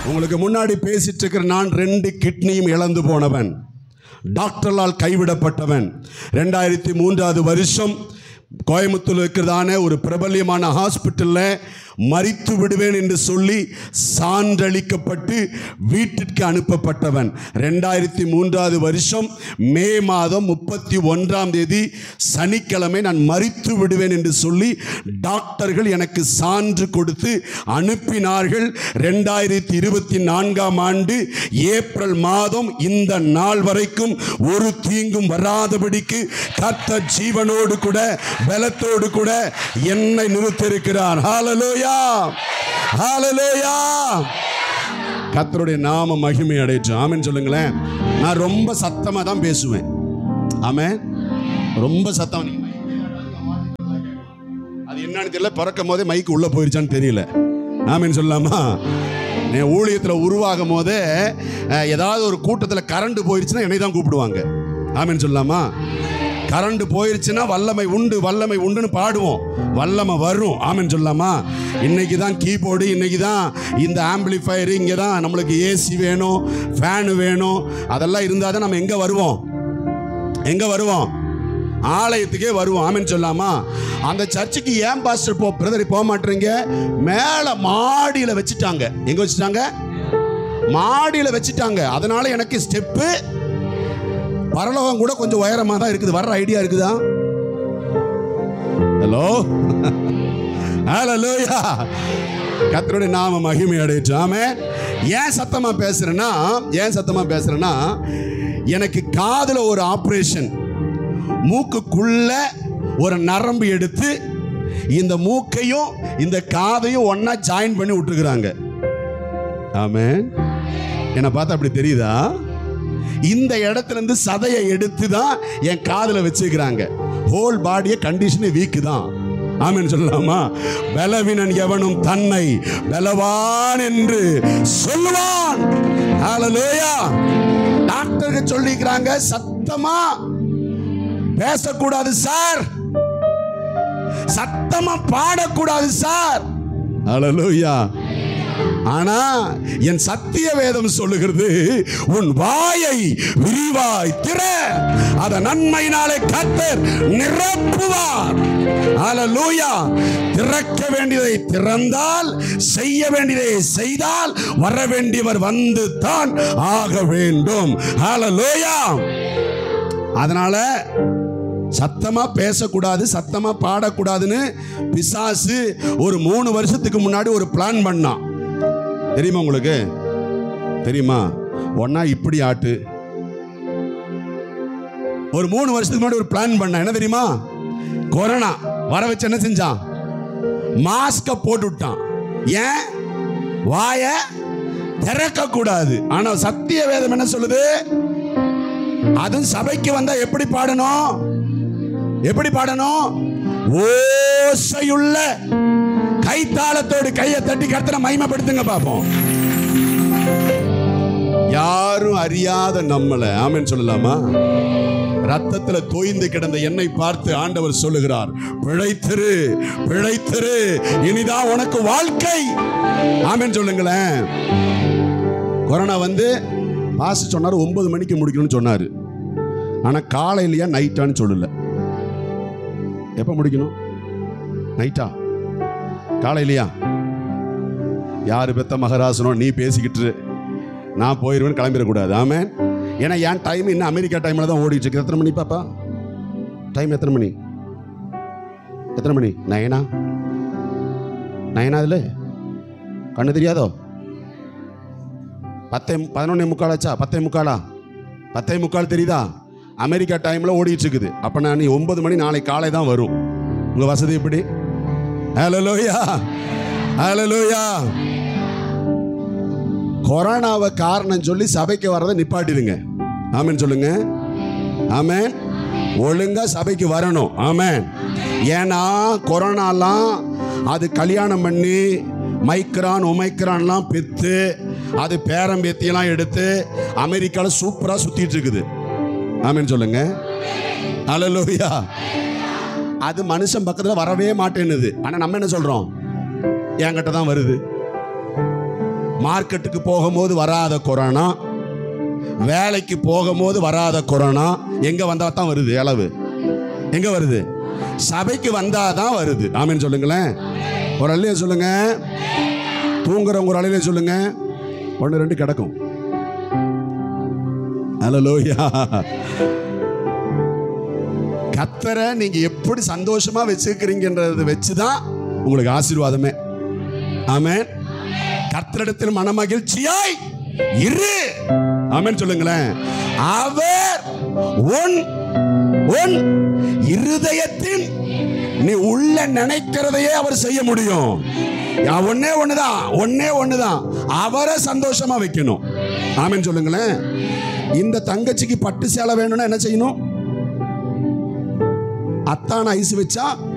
உங்களுக்கு முன்னாடி பேசிட்டு இருக்கிற நான் ரெண்டு கிட்னியும் இழந்து போனவன் டாக்டர்களால் கைவிடப்பட்டவன் ரெண்டாயிரத்தி மூன்றாவது வருஷம் கோயம்புத்தூர் இருக்கிறதான ஒரு பிரபல்யமான ஹாஸ்பிட்டலில் மறித்து விடுவேன் என்று சொல்லி சான்றளிக்கப்பட்டு வீட்டிற்கு அனுப்பப்பட்டவன் ரெண்டாயிரத்தி மூன்றாவது வருஷம் மே மாதம் முப்பத்தி ஒன்றாம் தேதி சனிக்கிழமை நான் மறித்து விடுவேன் என்று சொல்லி டாக்டர்கள் எனக்கு சான்று கொடுத்து அனுப்பினார்கள் ரெண்டாயிரத்தி இருபத்தி நான்காம் ஆண்டு ஏப்ரல் மாதம் இந்த நாள் வரைக்கும் ஒரு தீங்கும் வராதபடிக்கு கர்த்த ஜீவனோடு கூட பலத்தோடு கூட என்னை நிறுத்திருக்கிறார் ஹalleluya ஹalleluya கர்த்தருடைய நாம மகிமை அடையட்டும் ஆமென் சொல்லுங்களேன் நான் ரொம்ப சத்தமா தான் பேசுவேன் ஆமென் ரொம்ப சத்தம் நீங்க அது என்னன்னு தெரியல பிறக்கும் போதே மைக்கு உள்ள போயிருச்சான்னு தெரியல ஆமென் சொல்லலாமா என் ஊழியத்தில் உருவாகும் போதே அஹ், ஏதாவது ஒரு கூட்டத்தில் கரண்ட் போயிருச்சுன்னா என்னை தான் கூப்பிடுவாங்க ஆமென் சொல்லலாமா கரண்ட் போயிருச்சுன்னா வல்லமை உண்டு வல்லமை உண்டுன்னு பாடுவோம் வல்லமை வரும் ஆமென் சொல்லலாமா இன்னைக்கு தான் கீபோர்டு இன்னைக்கு தான் இந்த ஆம்பிளிஃபயர் இங்கே தான் நம்மளுக்கு ஏசி வேணும் ஃபேனு வேணும் அதெல்லாம் இருந்தால் தான் நம்ம எங்கே வருவோம் எங்கே வருவோம் ஆலயத்துக்கே வருவோம் ஆமென் சொல்லாமா அந்த சர்ச்சுக்கு ஏன் பாஸ்டர் போ பிரதர் போக மாட்டீங்க மேலே மாடியில் வச்சுட்டாங்க எங்கே வச்சுட்டாங்க மாடியில் வச்சுட்டாங்க அதனால எனக்கு ஸ்டெப்பு பரலோகம் கூட கொஞ்சம் உயரமாக தான் இருக்குது வர்ற ஐடியா இருக்குதா ஹலோ ஹalleluya கர்த்தருடைய நாம மகிமை அடையட்டும் ஏன் சத்தமா பேசுறேன்னா ஏன் சத்தமா பேசுறேன்னா எனக்கு காதுல ஒரு ஆபரேஷன் மூக்குக்குள்ள ஒரு நரம்பு எடுத்து இந்த மூக்கையும் இந்த காதையும் ஒண்ணா ஜாயின் பண்ணி விட்டுருக்குறாங்க ஆமென் என்னை பார்த்தா அப்படி தெரியுதா இந்த இடத்துல இருந்து சதையை எடுத்து தான் என் காதுல வச்சுக்கிறாங்க ஹோல் பாடியை கண்டிஷனே வீக்கு தான் ஆமென் சொல்லலாமா பலவீனன் எவனும் தன்னை பலவான் என்று சொல்லுவான் ஹalleluya டாக்டருக்கு சொல்லிக்கிறாங்க சத்தமா பேசக்கூடாது சார் சத்தமா பாடக்கூடாது சார் ஹalleluya ஆனா என் சத்திய வேதம் சொல்லுகிறது உன் வாயை விரிவாய் திற அத நன்மையினாலே கத்தர் நிரப்புவார் ஹalleluya திறக்க வேண்டியதை திறந்தால் செய்ய வேண்டியதை செய்தால் வர வேண்டியவர் வந்து தான் ஆக வேண்டும் ஹalleluya அதனால சத்தமா பேசக்கூடாது சத்தமா பாடக்கூடாதுன்னு பிசாசு ஒரு மூணு வருஷத்துக்கு முன்னாடி ஒரு பிளான் பண்ணான் தெரியுமா உங்களுக்கு தெரியுமா ஒன்னா இப்படி ஆட்டு ஒரு மூணு வருஷத்துக்கு முன்னாடி ஒரு பிளான் பண்ண என்ன தெரியுமா கொரோனா வர வச்சு என்ன செஞ்சான் மாஸ்க போட்டு விட்டான் ஏன் வாய திறக்க கூடாது ஆனா சத்திய வேதம் என்ன சொல்லுது அதுவும் சபைக்கு வந்தா எப்படி பாடணும் எப்படி பாடணும் ஓசையுள்ள கைத்தாளத்தோடு கையை தட்டி கர்த்தனை மகிமைப்படுத்துங்க பாப்போம் யாரும் அறியாத நம்மளை ஆமென் சொல்லலாமா ரத்தத்துல தோய்ந்து கிடந்த என்னை பார்த்து ஆண்டவர் சொல்லுகிறார் பிழைத்திரு பிழைத்திரு இனிதான் உனக்கு வாழ்க்கை ஆமென் சொல்லுங்களேன் கொரோனா வந்து பாஸ் சொன்னார் ஒன்பது மணிக்கு முடிக்கணும்னு சொன்னார் ஆனால் காலையிலையா நைட்டான்னு சொல்லல எப்போ முடிக்கணும் நைட்டா காலையிலையா யார் பெத்த மகராசனோ நீ பேசிக்கிட்டு இரு. நான் போயிடுவேன்னு கிளம்பிடக்கூடாது ஆமே ஏன்னா என் டைம் இன்னும் அமெரிக்கா டைமில் தான் ஓடிட்டு இருக்கு எத்தனை மணி பாப்பா டைம் எத்தனை மணி எத்தனை மணி நயனா நயனா அதில் கண்ணு தெரியாதோ பத்தே பதினொன்னே முக்காலாச்சா பத்தே முக்காலா பத்தே முக்கால் தெரியுதா அமெரிக்கா டைமில் ஓடிட்டு இருக்குது அப்போ நான் நீ ஒன்பது மணி நாளை காலை தான் வரும் உங்கள் வசதி எப்படி ஹalleluya ஹalleluya கொரோனாவை காரணம் சொல்லி சபைக்கு வர்றதை நிப்பாட்டிடுங்க ஆமென் சொல்லுங்க ஆமென் ஒழுங்கா சபைக்கு வரணும் ஆமென் ஏன்னா கொரோனாலாம் அது கல்யாணம் பண்ணி மைக்ரான் ஒமைக்ரான்லாம் பெற்று அது பேரம்பேத்தியெல்லாம் எடுத்து அமெரிக்காவில் சூப்பராக சுற்றிட்டு இருக்குது ஆமென் சொல்லுங்க ஹalleluya அது மனுஷன் பக்கத்தில் வரவே மாட்டேன்னுது ஆனால் நம்ம என்ன சொல்கிறோம் என்கிட்ட தான் வருது மார்க்கெட்டுக்கு போகும்போது வராத கொரோனா வேலைக்கு போகும்போது வராத கொரோனா எங்க வந்தா தான் வருது அளவு எங்க வருது சபைக்கு வந்தாதான் வருது ஆமென் சொல்லுங்களேன் ஒரு அள்ளிய சொல்லுங்க தூங்குறவங்க ஒரு அலையில சொல்லுங்க ஒன்று ரெண்டு கிடக்கும் ஹalleluya கத்தரை நீங்க எப்படி சந்தோஷமா வச்சிருக்கிறீங்கன்றத வச்சுதான் உங்களுக்கு ஆசீர்வாதமே ஆமென் கர்த்தரிடத்தில் மனமகிழ்ச்சியாய் இரு ஆமென் சொல்லுங்களேன் அவர் உன் உன் இருதயத்தின் நீ உள்ள நினைக்கிறதையே அவர் செய்ய முடியும் யா, ஒண்ணே ஒண்ணுதான் ஒண்ணே ஒண்ணுதான் அவரை சந்தோஷமா வைக்கணும் ஆமென் சொல்லுங்களேன் இந்த தங்கச்சிக்கு பட்டு சேலை வேணும்னா என்ன செய்யணும் அத்தான ஐஸ் வச்சா